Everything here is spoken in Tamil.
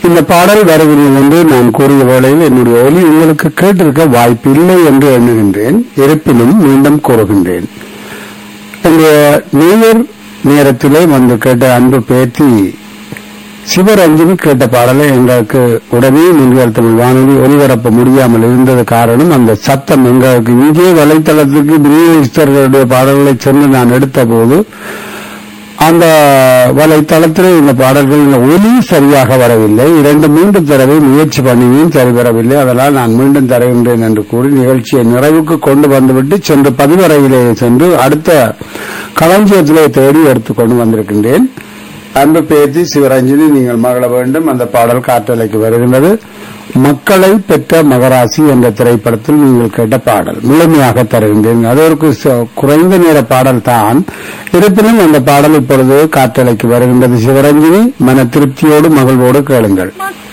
இந்த பாடல் வருகிறது என்று நான் கூறிய வேளையில் என்னுடைய ஒலி உங்களுக்கு கேட்டிருக்க வாய்ப்பு இல்லை என்று எண்ணுகின்றேன் இருப்பினும் மீண்டும் கூறுகின்றேன் இந்த நேயர் நேரத்திலே வந்து கேட்ட அன்பு பேத்தி சிவரஞ்சனி கேட்ட பாடலை எங்களுக்கு உடனே முன்கள் தமிழ் வானொலி ஒலிபரப்ப முடியாமல் இருந்தது காரணம் அந்த சத்தம் எங்களுக்கு இங்கே வலைத்தளத்துக்கு விநியோகிஸ்தர்களுடைய பாடல்களை சென்று நான் எடுத்த போது அந்த வலைத்தளத்தில் இந்த பாடல்கள் இந்த ஒலி சரியாக வரவில்லை இரண்டு மூன்று தடவை முயற்சி பண்ணியும் சரி வரவில்லை அதனால் நான் மீண்டும் தருகின்றேன் என்று கூறி நிகழ்ச்சியை நிறைவுக்கு கொண்டு வந்துவிட்டு சென்று பதிவறையிலே சென்று அடுத்த களஞ்சியத்திலே தேடி எடுத்துக்கொண்டு வந்திருக்கின்றேன் அன்பு பேத்தி சிவரஞ்சனி நீங்கள் மகள வேண்டும் அந்த பாடல் காற்றலைக்கு வருகின்றது மக்களை பெற்ற மகராசி என்ற திரைப்படத்தில் நீங்கள் கேட்ட பாடல் முழுமையாக தருகின்றேன் அது ஒரு கு- குறைந்த நேர பாடல் தான் இருப்பினும் அந்த பாடல் இப்பொழுது காற்றலைக்கு வருகின்றது சிவரஞ்சனி மன திருப்தியோடு மகிழ்வோடு கேளுங்கள் மக்கள்